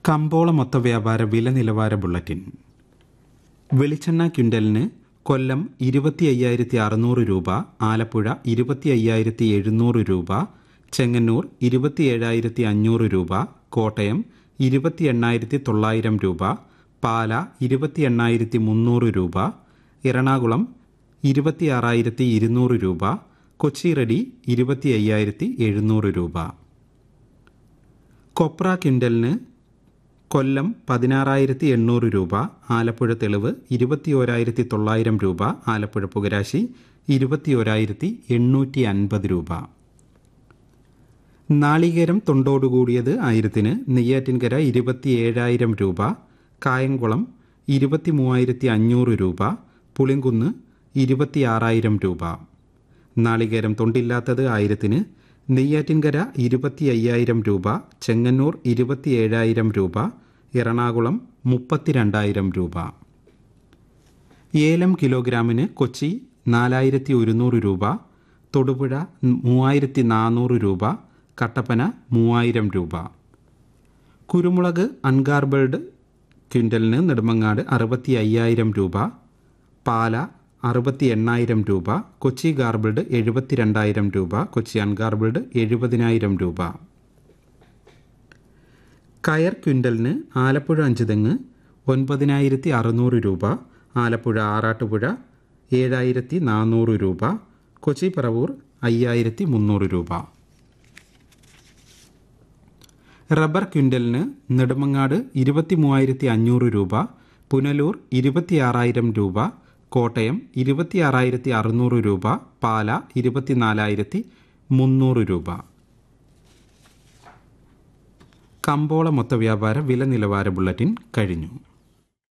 കമ്പോള മൊത്ത വ്യാപാര വില നിലവാര ബുള്ളറ്റിൻ വെളിച്ചെണ്ണ ക്വിൻ്റലിന് കൊല്ലം ഇരുപത്തി അയ്യായിരത്തി അറുന്നൂറ് രൂപ ആലപ്പുഴ ഇരുപത്തി അയ്യായിരത്തി എഴുന്നൂറ് രൂപ ചെങ്ങന്നൂർ ഇരുപത്തി ഏഴായിരത്തി അഞ്ഞൂറ് രൂപ കോട്ടയം ഇരുപത്തി എണ്ണായിരത്തി തൊള്ളായിരം രൂപ പാല ഇരുപത്തി എണ്ണായിരത്തി മുന്നൂറ് രൂപ എറണാകുളം ഇരുപത്തി ആറായിരത്തി ഇരുന്നൂറ് രൂപ കൊച്ചി റെഡി ഇരുപത്തി അയ്യായിരത്തി എഴുന്നൂറ് രൂപ കൊപ്ര ക്വിൻ്റലിന് കൊല്ലം പതിനാറായിരത്തി എണ്ണൂറ് രൂപ ആലപ്പുഴ തെളിവ് ഇരുപത്തി ഓരായിരത്തി തൊള്ളായിരം രൂപ ആലപ്പുഴ പുകരാശി ഇരുപത്തി ഓരായിരത്തി എണ്ണൂറ്റി അൻപത് രൂപ നാളികേരം തൊണ്ടോടുകൂടിയത് ആയിരത്തിന് നെയ്യാറ്റിൻകര ഇരുപത്തി ഏഴായിരം രൂപ കായംകുളം ഇരുപത്തി മൂവായിരത്തി അഞ്ഞൂറ് രൂപ പുളിങ്കുന്ന് ഇരുപത്തി ആറായിരം രൂപ നാളികേരം തൊണ്ടില്ലാത്തത് ആയിരത്തിന് നെയ്യാറ്റിൻകര ഇരുപത്തി അയ്യായിരം രൂപ ചെങ്ങന്നൂർ ഇരുപത്തി ഏഴായിരം രൂപ എറണാകുളം മുപ്പത്തിരണ്ടായിരം രൂപ ഏലം കിലോഗ്രാമിന് കൊച്ചി നാലായിരത്തി ഒരുന്നൂറ് രൂപ തൊടുപുഴ മൂവായിരത്തി നാനൂറ് രൂപ കട്ടപ്പന മൂവായിരം രൂപ കുരുമുളക് അൺഗാർബിൾഡ് ക്വിൻ്റലിന് നെടുമങ്ങാട് അറുപത്തി അയ്യായിരം രൂപ പാല അറുപത്തി എണ്ണായിരം രൂപ കൊച്ചി ഗാർബിൾഡ് എഴുപത്തി രണ്ടായിരം രൂപ കൊച്ചി അൺഗാർബിൾഡ് എഴുപതിനായിരം രൂപ കയർ ക്വിൻ്റലിന് ആലപ്പുഴ അഞ്ചുതെങ്ങ് ഒൻപതിനായിരത്തി അറുന്നൂറ് രൂപ ആലപ്പുഴ ആറാട്ടുപുഴ ഏഴായിരത്തി നാനൂറ് രൂപ കൊച്ചി പറവൂർ അയ്യായിരത്തി മുന്നൂറ് രൂപ റബ്ബർ ക്വിൻ്റലിന് നെടുമങ്ങാട് ഇരുപത്തി മൂവായിരത്തി അഞ്ഞൂറ് രൂപ പുനലൂർ ഇരുപത്തിയാറായിരം രൂപ കോട്ടയം ഇരുപത്തിയാറായിരത്തി അറുന്നൂറ് രൂപ പാല ഇരുപത്തിനാലായിരത്തി മുന്നൂറ് രൂപ കമ്പോള മൊത്ത വ്യാപാര വില നിലവാര ബുള്ളറ്റിൻ കഴിഞ്ഞു